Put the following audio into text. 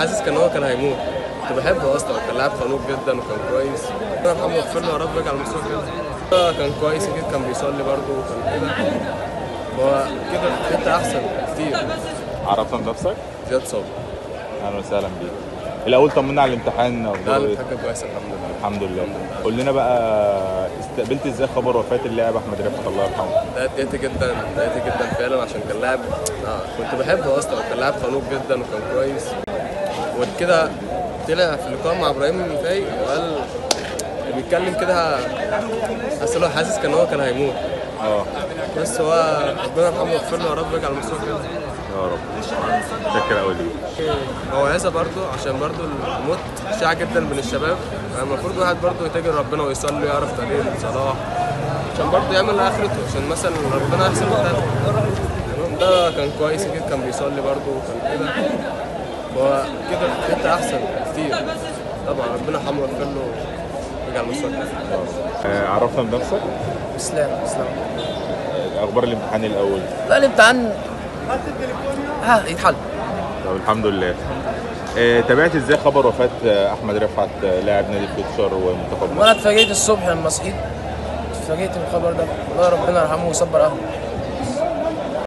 حاسس كان هو كان هيموت كنت بحبه اصلا كان لاعب خلوق جدا وكان كويس انا محمد اغفر له يا رب يرجع لمستوى كده كان كويس اكيد كان بيصلي برضه وكان كده هو كده في حته احسن كتير عرفنا بنفسك زياد صبري اهلا وسهلا بيك الاول طمنا على الامتحان لا اخباره ايه الامتحان كان كويس الحمد لله الحمد لله قول لنا بقى استقبلت ازاي خبر وفاه اللاعب احمد رفعت الله يرحمه اتضايقت جدا اتضايقت جدا فعلا عشان كان لاعب آه كنت بحبه اصلا كان لاعب خلوق جدا وكان كويس وكده طلع في اللقاء مع ابراهيم فايق وقال بيتكلم كده حاسس له حاسس كان هو كان هيموت اه بس هو ربنا يرحمه ويغفر له يا رب يرجع لمستوى كده يا رب شكرا قوي ليك هو عايزة برضه عشان برضه الموت شائع جدا بين الشباب يعني المفروض الواحد برضه يتجه ربنا ويصلي ويعرف طريق صلاح عشان برضه يعمل اخرته عشان مثلا ربنا يحسن له تمام ده كان كويس اكيد كان بيصلي برضه وكان كده هو كده في حته احسن كتير طبعا ربنا يرحمه ويغفر له ويرجع لمستوى كده آه، عرفنا بنفسك اسلام اسلام آه، اخبار الامتحان الاول لا الامتحان ها يتحل طب الحمد لله آه، تابعت ازاي خبر وفاه آه، احمد رفعت آه، لاعب نادي فيوتشر ومنتخب وانا مصر اتفاجئت الصبح لما صحيت اتفاجئت بالخبر ده والله ربنا يرحمه ويصبر اهله